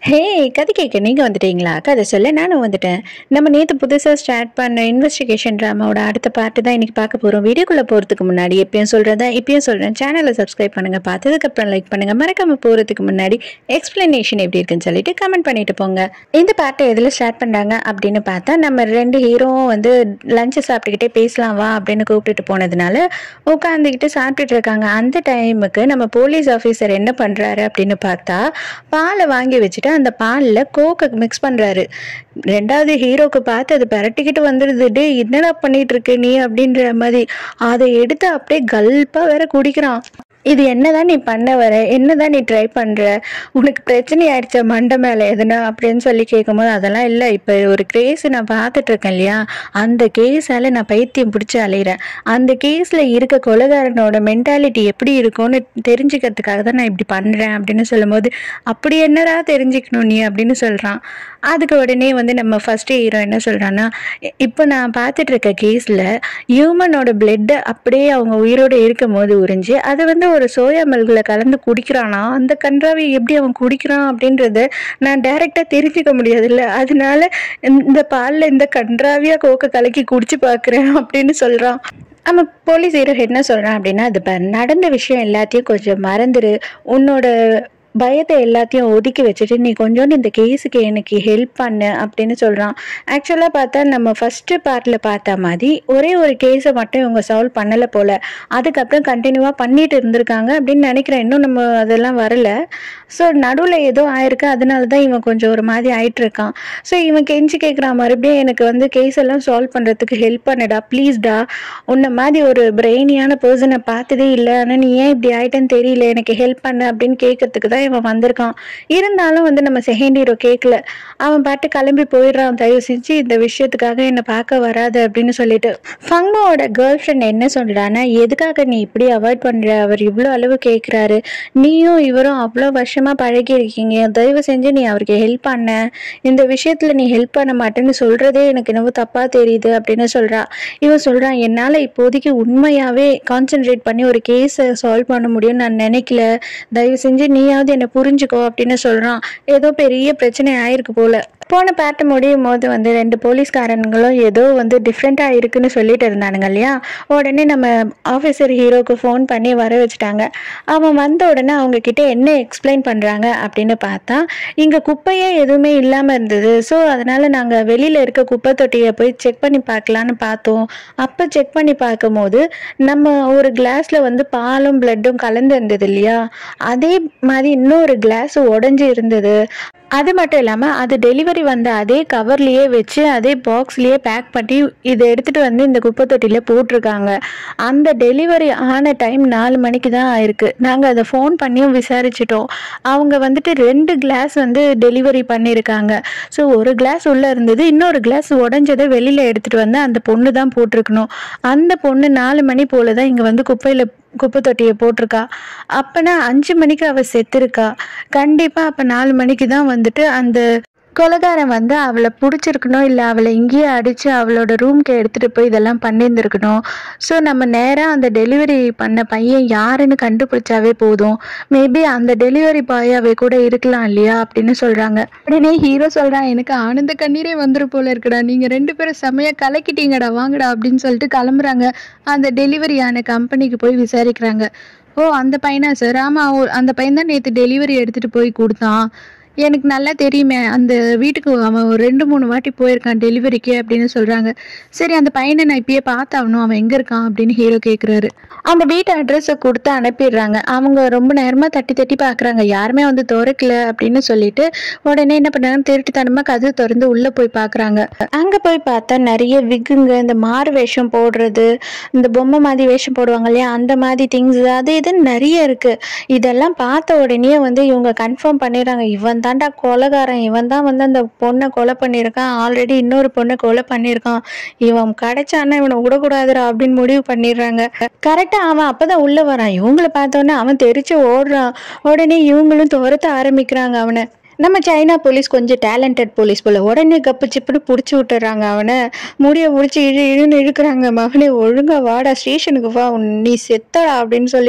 ஹே கதை கேட்க நீங்கள் வந்துட்டீங்களா கதை சொல்ல நானும் வந்துட்டேன் நம்ம நேற்று புதுசாக ஸ்டார்ட் பண்ண இன்வெஸ்டிகேஷன் ட்ராமாவோட அடுத்த பாட்டு தான் இன்னைக்கு பார்க்க போகிறோம் வீடியோக்குள்ளே போகிறதுக்கு முன்னாடி எப்பயும் சொல்கிறதா இப்பயும் சொல்கிறேன் சேனலை சப்ஸ்கிரைப் பண்ணுங்கள் பார்த்ததுக்கப்புறம் லைக் பண்ணுங்கள் மறக்காமல் போகிறதுக்கு முன்னாடி எக்ஸ்ப்ளனேஷன் எப்படி இருக்குன்னு சொல்லிட்டு கமெண்ட் பண்ணிட்டு போங்க இந்த பாட்டை எதில் ஸ்டார்ட் பண்ணுறாங்க அப்படின்னு பார்த்தா நம்ம ரெண்டு ஹீரோவும் வந்து லஞ்சை சாப்பிட்டுக்கிட்டே பேசலாம் வா அப்படின்னு கூப்பிட்டுட்டு போனதுனால உட்காந்துக்கிட்டு சாப்பிட்டுட்டு இருக்காங்க அந்த டைமுக்கு நம்ம போலீஸ் ஆஃபீஸர் என்ன பண்ணுறாரு அப்படின்னு பார்த்தா பாலை வாங்கி வச்சுட்டு அந்த பாலில் கோக்கை மிக்ஸ் பண்ணுறாரு ரெண்டாவது ஹீரோக்கு பார்த்து அது பரட்டிக்கிட்டு வந்துடுது டே என்னடா பண்ணிட்டு இருக்க நீ அப்படின்ற மாதிரி அதை எடுத்து அப்படியே கல்ப்பாக வேற குடிக்கிறான் இது என்னதான் நீ பண்ண வர என்னதான் நீ ட்ரை பண்ற உனக்கு பிரச்சனை ஆயிடுச்சா மண்டை மேலே எதுனா அப்படின்னு சொல்லி கேட்கும்போது அதெல்லாம் இல்லை இப்போ ஒரு கேஸ் நான் பார்த்துட்டு இருக்கேன் இல்லையா அந்த கேஸால நான் பைத்தியம் பிடிச்சி அலையிறேன் அந்த கேஸில் இருக்க கொலைகாரனோட மென்டாலிட்டி எப்படி இருக்கும்னு தெரிஞ்சுக்கிறதுக்காக தான் நான் இப்படி பண்ணுறேன் அப்படின்னு சொல்லும்போது அப்படி என்னடா தெரிஞ்சுக்கணும் நீ அப்படின்னு சொல்கிறான் அதுக்கு உடனே வந்து நம்ம ஃபர்ஸ்ட் ஹீரோ என்ன சொல்கிறான்னா இப்போ நான் பார்த்துட்டு இருக்க கேஸில் ஹியூமனோட பிளட்டை அப்படியே அவங்க உயிரோடு இருக்கும் போது உறிஞ்சு அதை வந்து ஒரு சோயா மில்கில் கலந்து குடிக்கிறானா அந்த கன்றாவை எப்படி அவன் குடிக்கிறான் அப்படின்றத நான் டைரெக்டாக தெரிஞ்சுக்க முடியாதுல்ல அதனால இந்த பாலில் இந்த கன்றாவியாக கோக்கை கலக்கி குடிச்சு பார்க்குறேன் அப்படின்னு சொல்கிறான் நம்ம போலீஸ் ஹீரோ என்ன சொல்கிறான் அப்படின்னா அது பாரு, நடந்த விஷயம் எல்லாத்தையும் கொஞ்சம் மறந்துரு உன்னோட பயத்தை எல்லாத்தையும் ஒதுக்கி வச்சுட்டு நீ கொஞ்சோண்டு இந்த கேஸுக்கு எனக்கு ஹெல்ப் பண்ணு அப்படின்னு சொல்கிறான் ஆக்சுவலாக பார்த்தா நம்ம ஃபஸ்ட்டு பார்ட்டில் பார்த்த மாதிரி ஒரே ஒரு கேஸை மட்டும் இவங்க சால்வ் பண்ணலை போல் அதுக்கப்புறம் கண்டினியூவாக பண்ணிட்டு இருந்திருக்காங்க அப்படின்னு நினைக்கிறேன் இன்னும் நம்ம அதெல்லாம் வரல ஸோ நடுவில் ஏதோ ஆயிருக்கு அதனால தான் இவன் கொஞ்சம் ஒரு மாதிரி ஆயிட்டு இருக்கான் ஸோ இவன் கெஞ்சி கேட்குறான் மறுபடியும் எனக்கு வந்து கேஸ் எல்லாம் சால்வ் பண்ணுறதுக்கு ஹெல்ப் பண்ணுடா ப்ளீஸ்டா உன்னை மாதிரி ஒரு பிரெயினியான பர்சனை பார்த்ததே இல்லை ஆனால் நீ ஏன் இப்படி ஆயிட்டேன்னு தெரியல எனக்கு ஹெல்ப் பண்ணு அப்படின்னு கேட்கறதுக்கு தான் இவன் வந்திருக்கான் இருந்தாலும் வந்து நம்ம செகண்ட் ஹீரோ கேட்கல அவன் பாட்டு கிளம்பி போயிடுறான் தயவு செஞ்சு இந்த விஷயத்துக்காக என்னை பார்க்க வராது அப்படின்னு சொல்லிட்டு ஃபங்கோட கேர்ள் ஃப்ரெண்ட் என்ன சொல்றான்னா எதுக்காக நீ இப்படி அவாய்ட் பண்ற அவர் இவ்வளோ அளவு கேட்குறாரு நீயும் இவரும் அவ்வளோ வருஷமா பழகி இருக்கீங்க தயவு செஞ்சு நீ அவருக்கு ஹெல்ப் பண்ண இந்த விஷயத்துல நீ ஹெல்ப் பண்ண மாட்டேன்னு சொல்றதே எனக்கு என்னவோ தப்பா தெரியுது அப்படின்னு சொல்றா இவன் சொல்றான் என்னால இப்போதைக்கு உண்மையாவே கான்சென்ட்ரேட் பண்ணி ஒரு கேஸை சால்வ் பண்ண முடியும்னு நான் நினைக்கல தயவு செஞ்சு நீயாவது என்னை புரிஞ்சுக்கோ அப்படின்னு சொல்றான் ஏதோ பெரிய பிரச்சனை ஆயிருக்கு போல போன பாட்டு முடியும் போது வந்து ரெண்டு போலீஸ்காரனுங்களும் ஏதோ வந்து டிஃப்ரெண்ட்டாக இருக்குன்னு சொல்லிட்டு இருந்தானுங்க இல்லையா உடனே நம்ம ஆஃபீஸர் ஹீரோக்கு ஃபோன் பண்ணி வர வச்சுட்டாங்க அவன் வந்த உடனே அவங்க கிட்ட என்ன எக்ஸ்பிளைன் பண்ணுறாங்க அப்படின்னு பார்த்தா இங்கே குப்பையே எதுவுமே இல்லாமல் இருந்தது ஸோ அதனால் நாங்கள் வெளியில் இருக்க குப்பை தொட்டியை போய் செக் பண்ணி பார்க்கலான்னு பார்த்தோம் அப்போ செக் பண்ணி பார்க்கும்போது நம்ம ஒரு கிளாஸில் வந்து பாலும் பிளட்டும் கலந்து இருந்தது இல்லையா அதே மாதிரி இன்னொரு கிளாஸ் உடஞ்சி இருந்தது அது மட்டும் இல்லாமல் அது டெலிவரி வந்த அதே கவர்லேயே வச்சு அதே பாக்ஸ்லேயே பேக் பண்ணி இதை எடுத்துகிட்டு வந்து இந்த குப்பை தொட்டியில் போட்டிருக்காங்க அந்த டெலிவரி ஆன டைம் நாலு மணிக்கு தான் ஆயிருக்கு நாங்கள் அதை ஃபோன் பண்ணியும் விசாரிச்சிட்டோம் அவங்க வந்துட்டு ரெண்டு கிளாஸ் வந்து டெலிவரி பண்ணியிருக்காங்க ஸோ ஒரு கிளாஸ் உள்ளே இருந்தது இன்னொரு கிளாஸ் உடஞ்சதை வெளியில் எடுத்துகிட்டு வந்து அந்த பொண்ணு தான் போட்டிருக்கணும் அந்த பொண்ணு நாலு மணி போல தான் இங்கே வந்து குப்பையில் குப்பை தொட்டியை போட்டிருக்கா அப்பனா அஞ்சு மணிக்கு அவள் செத்துருக்கா கண்டிப்பாக அப்போ நாலு மணிக்கு தான் வந்துட்டு அந்த கொலகாரன் வந்து அவளை பிடிச்சிருக்கணும் இல்லை அவளை இங்கேயே அடித்து அவளோட ரூம்க்கு எடுத்துகிட்டு போய் இதெல்லாம் பண்ணியிருந்துருக்கணும் ஸோ நம்ம நேராக அந்த டெலிவரி பண்ண பையன் யாருன்னு கண்டுபிடிச்சாவே போதும் மேபி அந்த டெலிவரி பாயாவே கூட இருக்கலாம் இல்லையா அப்படின்னு சொல்கிறாங்க உடனே ஹீரோ சொல்கிறான் எனக்கு ஆனந்த கண்ணீரே வந்துரு போல இருக்குடா நீங்கள் ரெண்டு பேரும் செமையாக கலக்கிட்டீங்கடா வாங்கடா அப்படின்னு சொல்லிட்டு கிளம்புறாங்க அந்த டெலிவரி ஆன கம்பெனிக்கு போய் விசாரிக்கிறாங்க ஓ அந்த பையனா சார் ஆமாம் அந்த பையன் தான் நேற்று டெலிவரி எடுத்துகிட்டு போய் கொடுத்தான் எனக்கு நல்லா தெரியுமே அந்த வீட்டுக்கு அவன் ஒரு ரெண்டு மூணு வாட்டி போயிருக்கான் டெலிவரிக்கு அப்படின்னு சொல்கிறாங்க சரி அந்த பையனை நான் இப்பயே பார்த்தாகணும் அவன் எங்கே இருக்கான் அப்படின்னு ஹீரோ கேட்குறாரு அந்த வீட்டு அட்ரஸை கொடுத்து அனுப்பிடுறாங்க அவங்க ரொம்ப நேரமாக தட்டி தட்டி பார்க்குறாங்க யாருமே வந்து திறக்கல அப்படின்னு சொல்லிட்டு உடனே என்ன பண்ணாங்க திருட்டுத்தனமாக கதவு திறந்து உள்ளே போய் பார்க்குறாங்க அங்கே போய் பார்த்தா நிறைய விக்குங்க இந்த மாறு வேஷம் போடுறது இந்த பொம்மை மாதிரி வேஷம் போடுவாங்க இல்லையா அந்த மாதிரி திங்ஸ் அது இதுன்னு நிறைய இருக்குது இதெல்லாம் பார்த்த உடனே வந்து இவங்க கன்ஃபார்ம் பண்ணிடுறாங்க இவன் தான்டா கொலைகாரன் இவன் தான் வந்து அந்த பொண்ணை கொலை பண்ணியிருக்கான் ஆல்ரெடி இன்னொரு பொண்ணை கொலை பண்ணியிருக்கான் இவன் கிடைச்சானா இவனை விடக்கூடாதுடா அப்படின்னு முடிவு பண்ணிடுறாங்க கரெக்டாக அவன் அப்பதான் உள்ள வரான் இவங்கள பார்த்தோன்னே அவன் தெரிச்சு ஓடுறான் உடனே இவங்களும் துரத்த ஆரம்பிக்கிறாங்க அவனை நம்ம சைனா போலீஸ் கொஞ்சம் டேலண்டட் போலீஸ் போல உடனே கப்பு சிப்புன்னு பிடிச்சி விட்டுறாங்க அவனை முடிய பிடிச்சி இழு இழுன்னு இழுக்கிறாங்க மகனே ஒழுங்கா வாடா ஸ்டேஷனுக்கு வா உன் நீ செத்தடா அப்படின்னு சொல்லிட்டு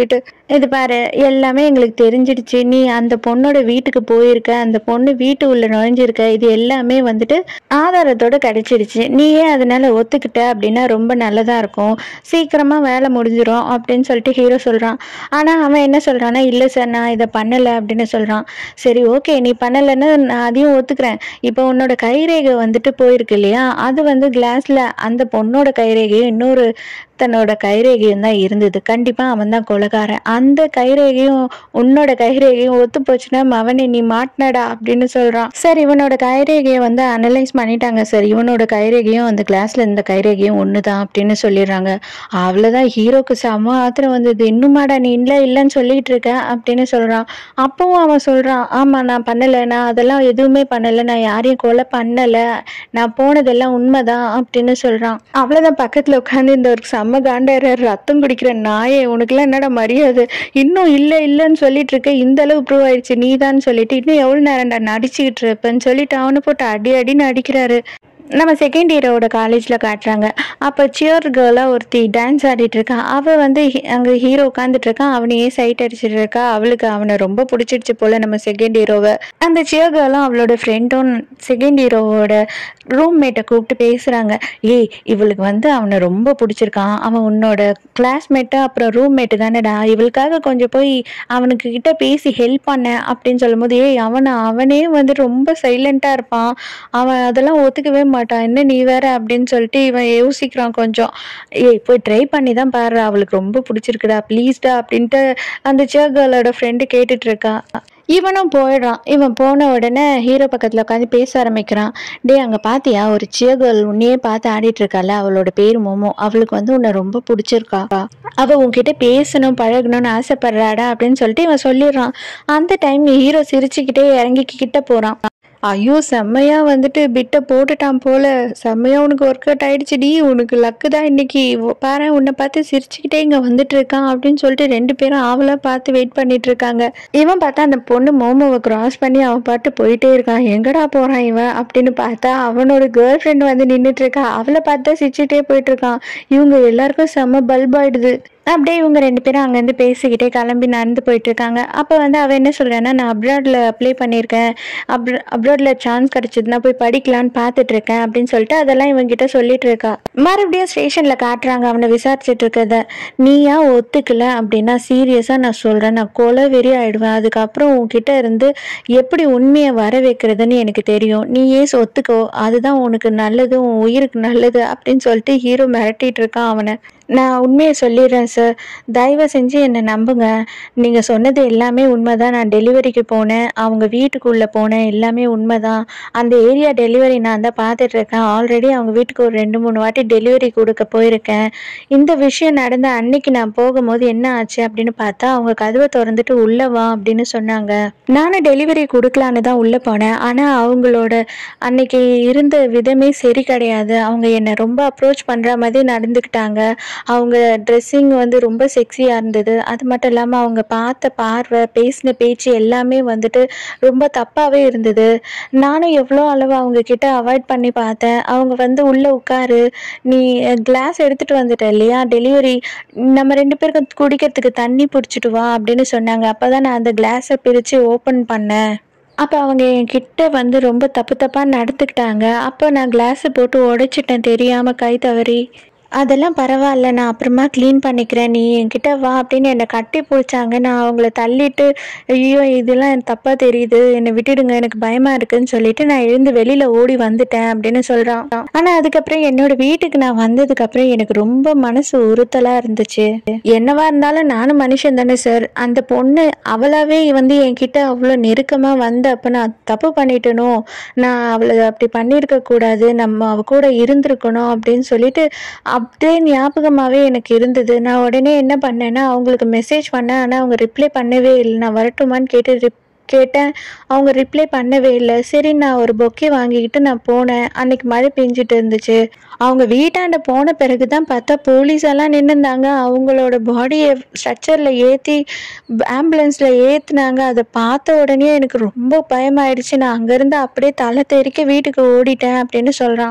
இது பாரு எல்லாமே எங்களுக்கு தெரிஞ்சிடுச்சு நீ அந்த பொண்ணோட வீட்டுக்கு போயிருக்க அந்த பொண்ணு வீட்டு உள்ள நுழைஞ்சிருக்க இது எல்லாமே வந்துட்டு ஆதாரத்தோட கிடைச்சிடுச்சு நீயே அதனால ஒத்துக்கிட்ட அப்படின்னா ரொம்ப நல்லதா இருக்கும் சீக்கிரமா வேலை முடிஞ்சிடும் அப்படின்னு சொல்லிட்டு ஹீரோ சொல்றான் ஆனா அவன் என்ன சொல்றான்னா இல்ல சார் நான் இதை பண்ணல அப்படின்னு சொல்றான் சரி ஓகே நீ பண்ணலைன்னு நான் அதையும் ஒத்துக்கிறேன் இப்போ உன்னோட கைரேகை வந்துட்டு போயிருக்கு இல்லையா அது வந்து கிளாஸ்ல அந்த பொண்ணோட கைரேகையும் இன்னொரு தன்னோட கைரேகையும் தான் இருந்தது கண்டிப்பா அவன் தான் கொலைகாரன் அந்த கைரேகையும் உன்னோட கைரேகையும் ஒத்து போச்சுன்னா அவனை நீ மாட்டினடா அப்படின்னு சொல்றான் சார் இவனோட கைரேகையை வந்து அனலைஸ் பண்ணிட்டாங்க சார் இவனோட கைரேகையும் அந்த கிளாஸ்ல இருந்த கைரேகையும் ஒண்ணுதான் அப்படின்னு சொல்லிடுறாங்க அவ்வளவுதான் ஹீரோக்கு செம ஆத்திரம் வந்தது இன்னுமாடா நீ இல்லை இல்லைன்னு சொல்லிட்டு இருக்க அப்படின்னு சொல்றான் அப்பவும் அவன் சொல்றான் ஆமா நான் பண்ணல நான் அதெல்லாம் எதுவுமே பண்ணல நான் யாரையும் கொலை பண்ணல நான் போனதெல்லாம் உண்மைதான் அப்படின்னு சொல்றான் அவ்வளவுதான் பக்கத்துல உட்காந்து இந்த ஒரு செம்ம காண்டாயிர ரத்தம் குடிக்கிற நாயே உனக்குலாம் என்னடா மரியாதை இன்னும் இல்லை இல்லைன்னு சொல்லிட்டு இருக்க இந்த அளவு ப்ரூவ் ஆயிடுச்சு நீதான் சொல்லிட்டு இன்னும் எவ்வளவு நேரம்டா நடிச்சுக்கிட்டு இருப்பேன்னு சொல்லிட்டு அவனை போட்டு அடி அடின்னு அடிக்கிறாரு நம்ம செகண்ட் இயரோட காலேஜில் காட்டுறாங்க அப்போ சியர் கேர்ளாக ஒருத்தி டான்ஸ் ஆடிட்டு இருக்கா அவள் வந்து அங்கே ஹீரோ உட்காந்துட்டு இருக்கான் அவனையே சைட் அடிச்சிட்டு இருக்கா அவளுக்கு அவனை ரொம்ப பிடிச்சிடுச்சு போல நம்ம செகண்ட் ஹீரோவை அந்த சியர் கேர்ளும் அவளோட ஃப்ரெண்டும் செகண்ட் ஹீரோவோட ரூம்மேட்டை கூப்பிட்டு பேசுகிறாங்க ஏய் இவளுக்கு வந்து அவனை ரொம்ப பிடிச்சிருக்கான் அவன் உன்னோட கிளாஸ்மேட்டு அப்புறம் ரூம்மேட்டு தானேடா இவளுக்காக கொஞ்சம் போய் அவனுக்கு கிட்ட பேசி ஹெல்ப் பண்ண அப்படின்னு சொல்லும்போது ஏய் அவனை அவனே வந்து ரொம்ப சைலண்ட்டாக இருப்பான் அவன் அதெல்லாம் ஒத்துக்கவே மாட்டான் என்ன நீ வேற அப்படின்னு சொல்லிட்டு இவன் யோசிக்கிறான் கொஞ்சம் ஏய் போய் ட்ரை பண்ணி தான் பாரு அவளுக்கு ரொம்ப பிடிச்சிருக்குடா ப்ளீஸ்டா அப்படின்ட்டு அந்த சேர்கலோட ஃப்ரெண்டு கேட்டுட்டு இருக்கா இவனும் போயிடுறான் இவன் போன உடனே ஹீரோ பக்கத்தில் உட்காந்து பேச ஆரம்பிக்கிறான் டேய் அங்கே பாத்தியா ஒரு சியகர்ல் உன்னையே பார்த்து ஆடிட்டு இருக்கால அவளோட பேர் மோமோ அவளுக்கு வந்து உன்னை ரொம்ப பிடிச்சிருக்கா அவ உன்கிட்ட பேசணும் பழகணும்னு ஆசைப்படுறாடா அப்படின்னு சொல்லிட்டு இவன் சொல்லிடுறான் அந்த டைம் ஹீரோ சிரிச்சுக்கிட்டே இறங்கி கிட்ட போறான் ஐயோ செம்மையா வந்துட்டு பிட்டை போட்டுட்டான் போல செம்மையா உனக்கு ஒர்க் அவுட் ஆயிடுச்சுடி உனக்கு லக்கு தான் இன்னைக்கு பாரு உன்னை பார்த்து சிரிச்சுக்கிட்டே இங்க வந்துட்டு இருக்கான் அப்படின்னு சொல்லிட்டு ரெண்டு பேரும் ஆவலா பார்த்து வெயிட் பண்ணிட்டு இருக்காங்க இவன் பார்த்தா அந்த பொண்ணு மோமோவை கிராஸ் பண்ணி அவன் பாட்டு போயிட்டே இருக்கான் எங்கடா போறான் இவன் அப்படின்னு பார்த்தா அவனோட கேர்ள் ஃப்ரெண்ட் வந்து நின்றுட்டு இருக்கா அவளை பார்த்தா சிரிச்சுட்டே போயிட்டு இருக்கான் இவங்க எல்லாருக்கும் செம்ம பல்ப் ஆயிடுது அப்படியே இவங்க ரெண்டு பேரும் அங்கேருந்து பேசிக்கிட்டே கிளம்பி நடந்து போயிட்டு இருக்காங்க அப்போ வந்து அவன் என்ன சொல்றான்னா நான் அப்ராடில் அப்ளை பண்ணியிருக்கேன் அப்ரா அப்ராடில் சான்ஸ் கிடச்சிதுன்னா போய் படிக்கலான்னு பார்த்துட்டு இருக்கேன் அப்படின்னு சொல்லிட்டு அதெல்லாம் இவங்கிட்ட சொல்லிட்டு இருக்கா மறுபடியும் ஸ்டேஷனில் காட்டுறாங்க அவனை விசாரிச்சுட்டு இருக்கத நீயா ஒத்துக்கல அப்படின்னா சீரியஸாக நான் சொல்கிறேன் நான் கொலை வெறி ஆயிடுவேன் அதுக்கப்புறம் உன்கிட்ட இருந்து எப்படி உண்மையை வர வைக்கிறதுன்னு எனக்கு தெரியும் நீ ஏன் ஒத்துக்கோ அதுதான் உனக்கு நல்லது உன் உயிருக்கு நல்லது அப்படின்னு சொல்லிட்டு ஹீரோ மிரட்டிட்டு இருக்கான் அவனை நான் உண்மையை சொல்லிடுறேன் சார் தயவு செஞ்சு என்னை நம்புங்க நீங்கள் சொன்னது எல்லாமே உண்மைதான் நான் டெலிவரிக்கு போனேன் அவங்க வீட்டுக்குள்ளே போனேன் எல்லாமே உண்மைதான் அந்த ஏரியா டெலிவரி நான் தான் பார்த்துட்டு இருக்கேன் ஆல்ரெடி அவங்க வீட்டுக்கு ஒரு ரெண்டு மூணு வாட்டி டெலிவரி கொடுக்க போயிருக்கேன் இந்த விஷயம் நடந்த அன்னைக்கு நான் போகும்போது என்ன ஆச்சு அப்படின்னு பார்த்தா அவங்க கதவை திறந்துட்டு உள்ளே வா அப்படின்னு சொன்னாங்க நானும் டெலிவரி கொடுக்கலான்னு தான் உள்ளே போனேன் ஆனால் அவங்களோட அன்னைக்கு இருந்த விதமே சரி கிடையாது அவங்க என்னை ரொம்ப அப்ரோச் பண்ணுற மாதிரி நடந்துக்கிட்டாங்க அவங்க ட்ரெஸ்ஸிங் வந்து ரொம்ப செக்ஸியாக இருந்தது அது மட்டும் இல்லாமல் அவங்க பார்த்த பார்வை பேசின பேச்சு எல்லாமே வந்துட்டு ரொம்ப தப்பாகவே இருந்தது நானும் எவ்வளோ அளவு அவங்க கிட்ட அவாய்ட் பண்ணி பார்த்தேன் அவங்க வந்து உள்ளே உட்காரு நீ கிளாஸ் எடுத்துகிட்டு வந்துட்ட இல்லையா டெலிவரி நம்ம ரெண்டு பேருக்கும் குடிக்கிறதுக்கு தண்ணி பிடிச்சிட்டு வா அப்படின்னு சொன்னாங்க அப்போ தான் நான் அந்த கிளாஸை பிரித்து ஓப்பன் பண்ணேன் அப்போ அவங்க என்கிட்ட வந்து ரொம்ப தப்பு தப்பாக நடந்துக்கிட்டாங்க அப்போ நான் கிளாஸை போட்டு உடைச்சிட்டேன் தெரியாமல் கை தவறி அதெல்லாம் பரவாயில்ல நான் அப்புறமா க்ளீன் பண்ணிக்கிறேன் நீ என்கிட்ட வா அப்படின்னு என்னை கட்டி பிடிச்சாங்க நான் அவங்கள தள்ளிட்டு ஐயோ இதெல்லாம் எனக்கு தப்பாக தெரியுது என்னை விட்டுடுங்க எனக்கு பயமாக இருக்குன்னு சொல்லிட்டு நான் எழுந்து வெளியில் ஓடி வந்துட்டேன் அப்படின்னு சொல்கிறான் ஆனால் அதுக்கப்புறம் என்னோட வீட்டுக்கு நான் வந்ததுக்கப்புறம் எனக்கு ரொம்ப மனசு உறுத்தலாக இருந்துச்சு என்னவா இருந்தாலும் நானும் மனுஷன் தானே சார் அந்த பொண்ணு அவளாவே வந்து என்கிட்ட அவ்வளோ நெருக்கமாக வந்து அப்போ நான் தப்பு பண்ணிட்டனோ நான் அவளை அப்படி பண்ணியிருக்க கூடாது நம்ம அவ கூட இருந்திருக்கணும் அப்படின்னு சொல்லிட்டு அப்படியே ஞாபகமாகவே எனக்கு இருந்தது நான் உடனே என்ன பண்ணேன்னா அவங்களுக்கு மெசேஜ் பண்ணேன் ஆனால் அவங்க ரிப்ளை பண்ணவே இல்லை நான் வரட்டுமான்னு கேட்டு ரிப் கேட்டேன் அவங்க ரிப்ளை பண்ணவே இல்லை சரி நான் ஒரு பொக்கே வாங்கிக்கிட்டு நான் போனேன் அன்னைக்கு மழை பெஞ்சிட்டு இருந்துச்சு அவங்க வீட்டாண்ட போன பிறகு தான் பார்த்தா போலீஸ் எல்லாம் நின்றுந்தாங்க அவங்களோட பாடியை ஸ்ட்ரக்சரில் ஏற்றி ஆம்புலன்ஸில் ஏற்றுனாங்க அதை பார்த்த உடனே எனக்கு ரொம்ப பயமாயிடுச்சு நான் அங்கேருந்து அப்படியே தலை தெறிக்க வீட்டுக்கு ஓடிட்டேன் அப்படின்னு சொல்கிறான்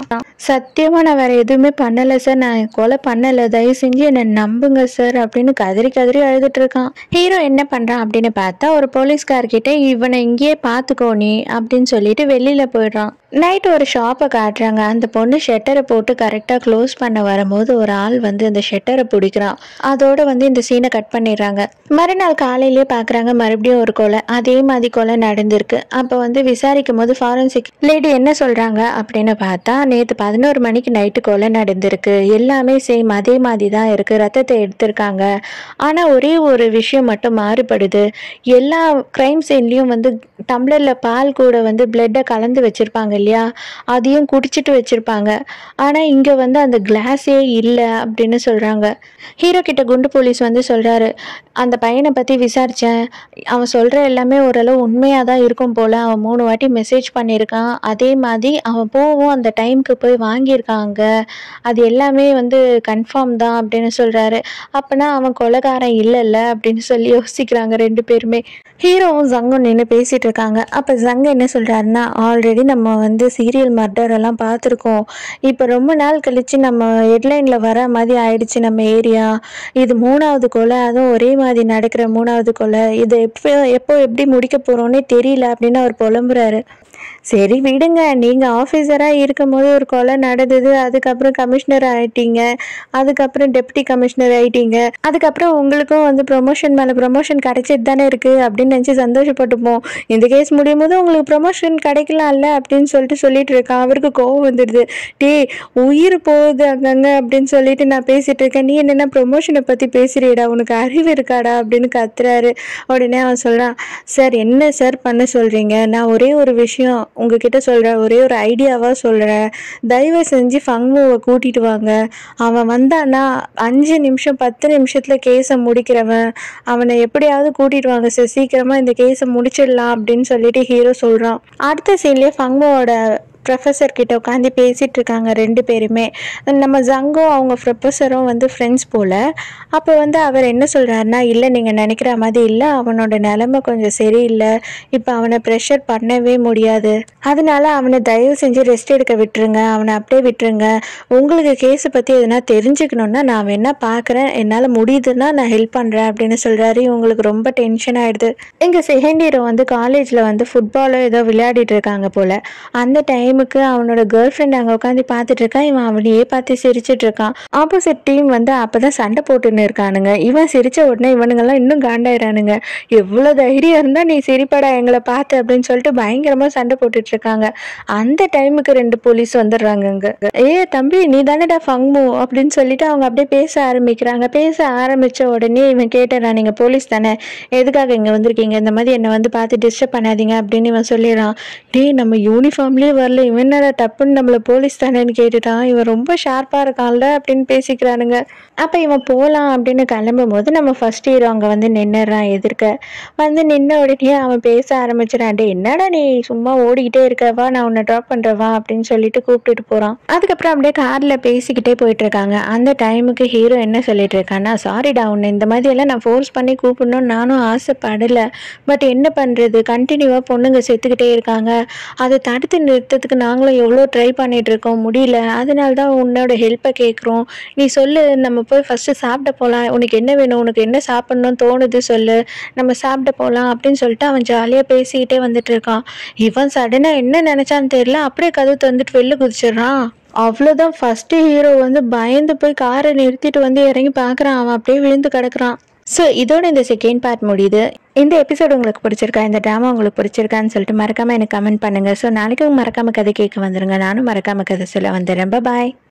சத்தியமாக நான் வேறு எதுவுமே பண்ணலை சார் நான் கொலை பண்ணலை தயவு செஞ்சு என்னை நம்புங்க சார் அப்படின்னு கதறி கதறி அழுதுட்டு இருக்கான் ஹீரோ என்ன பண்ணுறான் அப்படின்னு பார்த்தா ஒரு போலீஸ்கார்கிட்ட இவனை இங்கேயே பார்த்துக்கோ நீ அப்படின்னு சொல்லிட்டு வெளியில் போயிடுறான் நைட் ஒரு ஷாப்பை காட்டுறாங்க அந்த பொண்ணு ஷெட்டரை போட்டு கரெக்டாக க்ளோஸ் பண்ண வரும்போது ஒரு ஆள் வந்து இந்த ஷெட்டரை பிடிக்கிறான் அதோட வந்து இந்த சீனை கட் பண்ணிடுறாங்க மறுநாள் காலையிலேயே பார்க்குறாங்க மறுபடியும் ஒரு கொலை அதே மாதிரி கொலை நடந்திருக்கு அப்போ வந்து விசாரிக்கும் போது ஃபாரன்சிக் லேடி என்ன சொல்கிறாங்க அப்படின்னு பார்த்தா நேற்று பதினோரு மணிக்கு நைட்டு கொலை நடந்திருக்கு எல்லாமே சேம் அதே மாதிரி தான் இருக்குது ரத்தத்தை எடுத்திருக்காங்க ஆனால் ஒரே ஒரு விஷயம் மட்டும் மாறுபடுது எல்லா க்ரைம் சீன்லேயும் வந்து டம்ளரில் பால் கூட வந்து பிளட்டை கலந்து வச்சுருப்பாங்க இல்லையா அதையும் குடிச்சிட்டு வச்சுருப்பாங்க ஆனால் இங்கே வந்து அந்த கிளாஸே இல்லை அப்படின்னு சொல்கிறாங்க ஹீரோ கிட்ட குண்டு போலீஸ் வந்து சொல்கிறாரு அந்த பையனை பற்றி விசாரித்தேன் அவன் சொல்கிற எல்லாமே ஓரளவு உண்மையாக தான் இருக்கும் போல் அவன் மூணு வாட்டி மெசேஜ் பண்ணியிருக்கான் அதே மாதிரி அவன் போவும் அந்த டைமுக்கு போய் வாங்கியிருக்காங்க அது எல்லாமே வந்து கன்ஃபார்ம் தான் அப்படின்னு சொல்கிறாரு அப்போனா அவன் கொலைகாரன் இல்லைல்ல அப்படின்னு சொல்லி யோசிக்கிறாங்க ரெண்டு பேருமே ஹீரோவும் ஜங்கும் நின்று பேசிகிட்டு இருக்காங்க அப்போ ஜங் என்ன சொல்கிறாருன்னா ஆல்ரெடி நம்ம வந்து சீரியல் மர்டர் எல்லாம் பார்த்துருக்கோம் இப்போ ரொம்ப நாள் கழித்து நம்ம ஹெட்லைனில் வர மாதிரி ஆயிடுச்சு நம்ம ஏரியா இது மூணாவது கொலை அதுவும் ஒரே மாதிரி நடக்கிற மூணாவது கொலை இது எப்போ எப்போ எப்படி முடிக்க போகிறோன்னே தெரியல அப்படின்னு அவர் புலம்புறாரு சரி விடுங்க நீங்கள் ஆஃபீஸராக இருக்கும்போது ஒரு கொலை நடந்தது அதுக்கப்புறம் கமிஷனர் ஆயிட்டீங்க அதுக்கப்புறம் டெப்டி கமிஷனர் ஆயிட்டீங்க அதுக்கப்புறம் உங்களுக்கும் வந்து ப்ரொமோஷன் மேலே ப்ரொமோஷன் கிடைச்சிட்டு தானே இருக்குது அப்படின்னு நினச்சி சந்தோஷப்பட்டுப்போம் இந்த கேஸ் முடியும் போது உங்களுக்கு ப்ரொமோஷன் கிடைக்கலாம்ல அப்படின்னு சொல்லிட்டு சொல்லிட்டு இருக்கான் அவருக்கு கோவம் வந்துடுது டே உயிர் போகுது அங்கங்க அப்படின்னு சொல்லிட்டு நான் பேசிட்டு இருக்கேன் நீ என்னென்ன ப்ரொமோஷனை பற்றி பேசுறியடா உனக்கு அறிவு இருக்காடா அப்படின்னு கத்துறாரு உடனே அவன் சொல்கிறான் சார் என்ன சார் பண்ண சொல்கிறீங்க நான் ஒரே ஒரு விஷயம் உங்ககிட்ட சொல்கிறேன் ஒரே ஒரு ஐடியாவாக சொல்கிறேன் தயவு செஞ்சு ஃபங்முவை கூட்டிட்டு வாங்க அவன் வந்தான்னா அஞ்சு நிமிஷம் பத்து நிமிஷத்தில் கேஸை முடிக்கிறவன் அவனை எப்படியாவது கூட்டிட்டு வாங்க சார் சீக்கிரமாக இந்த கேஸை முடிச்சிடலாம் அப்படின்னு சொல்லிட்டு ஹீரோ சொல்கிறான் அடுத்த சீன்லேயே ஃபங்முவோட ப்ரொஃபஸர் கிட்ட உட்காந்து பேசிகிட்டு இருக்காங்க ரெண்டு பேருமே நம்ம ஜங்கும் அவங்க ப்ரொஃபஸரும் வந்து ஃப்ரெண்ட்ஸ் போல் அப்போ வந்து அவர் என்ன சொல்கிறாருன்னா இல்லை நீங்கள் நினைக்கிற மாதிரி இல்லை அவனோட நிலமை கொஞ்சம் சரியில்லை இப்போ அவனை ப்ரெஷர் பண்ணவே முடியாது அதனால அவனை தயவு செஞ்சு ரெஸ்ட் எடுக்க விட்டுருங்க அவனை அப்படியே விட்டுருங்க உங்களுக்கு கேஸை பற்றி எதுனா தெரிஞ்சுக்கணுன்னா நான் வேணா பார்க்குறேன் என்னால் முடியுதுன்னா நான் ஹெல்ப் பண்ணுறேன் அப்படின்னு சொல்கிறாரு இவங்களுக்கு ரொம்ப டென்ஷன் ஆகிடுது எங்கள் செகண்ட் ஹீரோ வந்து காலேஜில் வந்து ஃபுட்பாலோ ஏதோ விளையாடிட்டு இருக்காங்க போல் அந்த டைமுக்கு அவனோட கேர்ள் ஃப்ரெண்ட் அங்கே உட்காந்து பார்த்துட்டு இருக்கான் இவன் அவனையே பார்த்து சிரிச்சிட்டு இருக்கான் ஆப்போசிட் டீம் வந்து அப்போ தான் சண்டை போட்டுன்னு இருக்கானுங்க இவன் சிரிச்ச உடனே இவனுங்கெல்லாம் இன்னும் காண்டாயிரானுங்க எவ்வளோ தைரியம் இருந்தால் நீ சிரிப்படா எங்களை பார்த்து அப்படின்னு சொல்லிட்டு பயங்கரமாக சண்டை போட்டுட்டு இருக்காங்க அந்த டைமுக்கு ரெண்டு போலீஸ் வந்துடுறாங்க அங்க ஏ தம்பி நீ தானடா ஃபங்மு அப்படின்னு சொல்லிட்டு அவங்க அப்படியே பேச ஆரம்பிக்கிறாங்க பேச ஆரம்பிச்ச உடனே இவன் கேட்டுறான் நீங்க போலீஸ் தானே எதுக்காக இங்க வந்திருக்கீங்க இந்த மாதிரி என்னை வந்து பார்த்து டிஸ்டர்ப் பண்ணாதீங்க அப்படின்னு இவன் சொல்லிடுறான் டேய் நம்ம யூனிஃபார்ம்லயே வரல இவன் என்னடா டப்புன்னு நம்மள போலீஸ் தானேன்னு கேட்டுட்டான் இவன் ரொம்ப ஷார்ப்பா இருக்கான்ல அப்படின்னு பேசிக்கிறானுங்க அப்ப இவன் போலாம் அப்படின்னு கிளம்பும் போது நம்ம ஃபர்ஸ்ட் ஹீரோ அங்க வந்து நின்னுறான் எதிர்க்க வந்து நின்ன உடனே அவன் பேச ஆரம்பிச்சிடான் டே என்னடா நீ சும்மா ஓடிக்கிட்டே இருக்கவா நான் உன்னை ட்ராப் பண்றவா அப்படின்னு சொல்லிட்டு கூப்பிட்டுட்டு போறான் அதுக்கப்புறம் அப்படியே கார்ல பேசிக்கிட்டே போயிட்டு இருக்காங்க அந்த டைமுக்கு ஹீரோ என்ன சொல்லிட்டு இருக்கான்னா சாரிடா உன்னை இந்த மாதிரி எல்லாம் நான் ஃபோர்ஸ் பண்ணி கூப்பிடணும்னு நானும் ஆசைப்படல பட் என்ன பண்றது கண்டினியூவா பொண்ணுங்க செத்துக்கிட்டே இருக்காங்க அதை தடுத்து நிறுத்தத்துக்கு நாங்களும் எவ்வளோ ட்ரை பண்ணிட்டு இருக்கோம் முடியல அதனால தான் உன்னோட ஹெல்ப்பை கேட்குறோம் நீ சொல்லு நம்ம போய் ஃபஸ்ட்டு சாப்பிட போகலாம் உனக்கு என்ன வேணும் உனக்கு என்ன சாப்பிடணும்னு தோணுது சொல்லு நம்ம சாப்பிட போகலாம் அப்படின்னு சொல்லிட்டு அவன் ஜாலியாக பேசிக்கிட்டே வந்துட்டு இருக்கான் இவன் சடனாக என்ன நினச்சான்னு தெரியல அப்படியே கதவு தந்துட்டு வெளில குதிச்சிடுறான் அவ்வளோதான் ஃபஸ்ட்டு ஹீரோ வந்து பயந்து போய் காரை நிறுத்திட்டு வந்து இறங்கி பார்க்குறான் அவன் அப்படியே விழுந்து கிடக்குறான் ஸோ இதோட இந்த செகண்ட் பார்ட் முடியுது இந்த எபிசோடு உங்களுக்கு பிடிச்சிருக்கா இந்த ட்ராமா உங்களுக்கு பிடிச்சிருக்கான்னு சொல்லிட்டு மறக்காமல் எனக்கு கமெண்ட் பண்ணுங்கள் ஸோ நாளைக்கு மறக்காமல் கதை கேட்க வந்துருங்க நானும் மறக்காமல் கதை சொல்ல வந்துடுறேன் பாய்